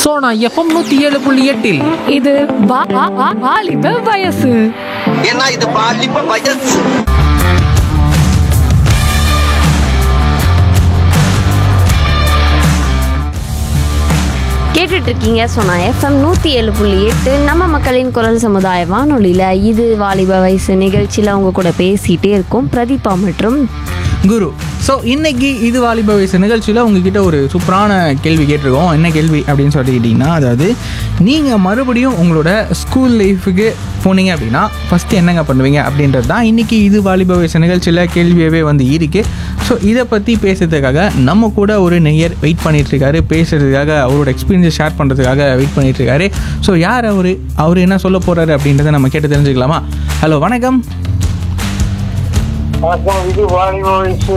Sona FM நூத்தி ஏழு புள்ளி எட்டில் இது வா- வா- வா- வாலிப வயசு ஏன்னா இது பாலிப்ப வயசு கேட்டுட்டு இருக்கீங்க சொன்னா எஃப்எம் நூற்றி ஏழு புள்ளி எட்டு நம்ம மக்களின் குரல் சமுதாய வானொலியில் இது வாலிப வயசு நிகழ்ச்சியில் அவங்க கூட பேசிகிட்டே இருக்கோம் பிரதீபா மற்றும் குரு ஸோ இன்னைக்கு இது வாலிப வயசு நிகழ்ச்சியில் உங்ககிட்ட ஒரு சூப்பரான கேள்வி கேட்டிருக்கோம் என்ன கேள்வி அப்படின்னு சொல்லிக்கிட்டிங்கன்னா அதாவது நீங்கள் மறுபடியும் உங்களோட ஸ்கூல் லைஃபுக்கு போனீங்க அப்படின்னா ஃபஸ்ட்டு என்னங்க பண்ணுவீங்க அப்படின்றது தான் இன்றைக்கி இது வாலிப வயசு நிகழ்ச்சியில் கேள்வியாகவே வந்து இருக்கு ஸோ இதை பற்றி பேசுறதுக்காக நம்ம கூட ஒரு நெய்யர் வெயிட் பண்ணிகிட்ருக்காரு பேசுறதுக்காக அவரோட எக்ஸ்பீரியன்ஸை ஷேர் பண்ணுறதுக்காக வெயிட் பண்ணிகிட்ருக்காரு ஸோ யார் அவர் அவர் என்ன சொல்ல போகிறாரு அப்படின்றத நம்ம கேட்டு தெரிஞ்சுக்கலாமா ஹலோ வணக்கம் வணக்கம் இது வாலிப வயசு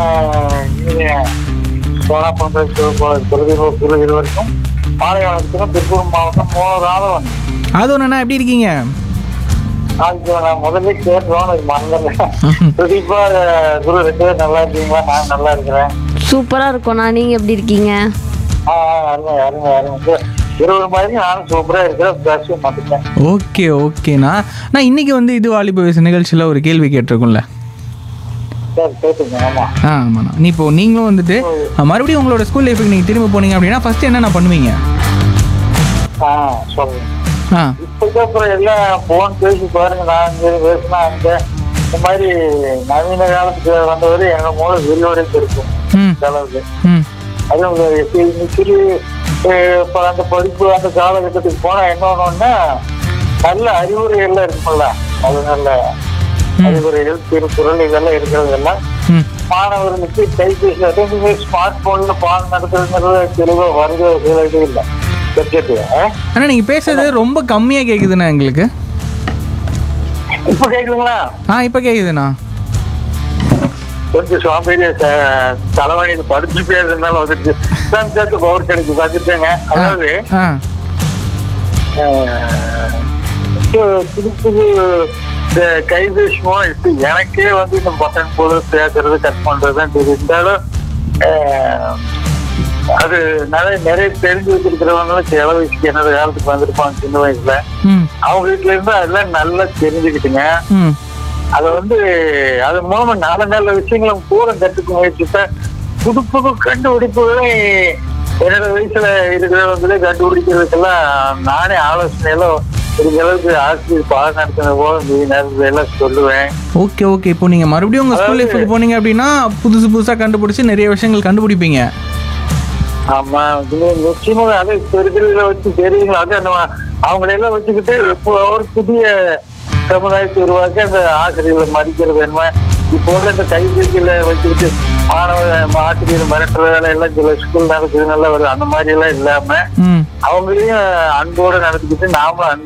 சோனா பண்றது குருவி இருவருக்கும் மாலை வணக்கத்துக்கும் திருப்பூர் மாவட்டம் மூணு ராதவன் அது ஒன்றுண்ணா எப்படி இருக்கீங்க நாளைக்கு நான் முதல்ல கேட்டுருவோம் எனக்கு மறந்துடுறேன் பிரதீபா அஹ், குரு ரெண்டு பேரும் நல்லா இருக்கீங்களா நான் நல்லா இருக்கிறேன் சூப்பராக இருக்கோண்ணா நீங்கள் எப்படி இருக்கீங்க ஆ ஆ, அருமை அருமை அருமை இருபது மாதிரி நானும் சூப்பரா இருக்கிறேன் பேச மாட்டேன் ஓகே ஓகேண்ணா நான் இன்னைக்கு வந்து இது வாலிப வயசு நிகழ்ச்சியில் ஒரு கேள்வி கேட்டிருக்கோம்ல சரி கேட்டுங்க ஆமா ஆ ஆமாண்ணா நீ இப்போ நீங்களும் வந்துட்டு அஹ், மறுபடியும் உங்களோட ஸ்கூல் லைஃபுக்கு நீங்கள் திரும்ப போனீங்க அப்படின்னா ஃபஸ்ட்டு என்னென்ன பண்ணுவீங்க ஆ சொல்லுங்க ஆ இப்போதான் அப்புறம் எல்லாம் போன் பேசி பாருங்க நான் இங்க பேசினா அங்க இந்த மாதிரி நவீன காலத்துக்கு வந்தவர் எங்க மூலம் விரிவடைந்து இருக்கும் ம் இந்த அளவுக்கு ம் அதுவும் இந்த சிறு அஹ், இப்ப அந்த படிப்பு அந்த காலகட்டத்துக்கு போனா என்ன ஒண்ணுன்னா நல்ல அறிவுரைகள்லாம் இருக்கும்ல அது நல்ல அறிவுரைகள் திருக்குறள் இதெல்லாம் இருக்கிறதெல்லாம் ம் மாணவர்களுக்கு கைபேசி அதுவும் ஸ்மார்ட் போன்ல பாடம் நடத்துறதுங்கிறது தெளிவா வருது சில இது இல்லை சப்ஜெக்ட் அண்ணா நீங்கள் பேசுறது ரொம்ப கம்மியாக கேட்குதுண்ணா எங்களுக்கு இப்ப கேக்குதுங்களா ஆ இப்போ கேட்குதுண்ணா கொஞ்சம் சோம்பேறிய தலைவணியில் படிச்சு பேருந்தாலும் வந்துட்டு தான் சேர்த்து பவர் கிடைக்கு பார்த்துட்டேங்க அதாவது ஆ அஹ், இப்போ புது புது இந்த கைபேசி மூலம் இப்போ எனக்கே வந்து இந்த பட்டன் போல பேசுறது கட் பண்றது தான் தெரியும் இருந்தாலும் அஹ், அது நிறைய நிறைய தெரிஞ்சு வச்சிருக்கிறவங்களும் சில வயசுக்கு என்னோட காலத்துக்கு வந்திருப்பாங்க சின்ன வயசுல ம் அவங்க வீட்டுல இருந்து அதெல்லாம் நல்லா தெரிஞ்சுக்கிட்டுங்க ம் அது வந்து அது மூலமா நல்ல நல்ல விஷயங்களை பூரா கற்றுக்க முயற்சித்தா புது புது கண்டுபிடிப்புகளை என்னோட வயசுல இருக்கிறவங்களே கண்டுபிடிக்கிறதுக்கெல்லாம் நானே ஆலோசனை எல்லாம் முடிஞ்ச அளவுக்கு ஆசிரியர் பாடம் நடத்தின போல நீ நேரத்துல எல்லாம் சொல்லுவேன் ஓகே ஓகே இப்போ நீங்கள் மறுபடியும் உங்கள் ஸ்கூல் லைஃபுக்கு போனீங்க அப்படின்னா புதுசு புதுசாக கண்டுபிடிச்சி நிறைய விஷயங்கள் கண்டுபிடிப்பீங்க ஆமா இது நிச்சயமா அதை இப்ப இருக்கிறத வச்சு தெரியுங்களா அது நம்ம அவங்களெல்லாம் வச்சுக்கிட்டு இப்போ ஒரு புதிய சமுதாயத்தை உருவாக்கி அந்த ஆசிரியர்களை மதிக்கிறது என்ன இப்போ உள்ள இந்த கைபேசியில வச்சுக்கிட்டு மாணவ ஆசிரியர் மிரட்டுற வேலை எல்லாம் சில ஸ்கூல் நடக்குது நல்லா வருது அந்த மாதிரி எல்லாம் இல்லாம ம் அவங்களையும் அன்போடு நடத்திக்கிட்டு நாமளும் அன்பு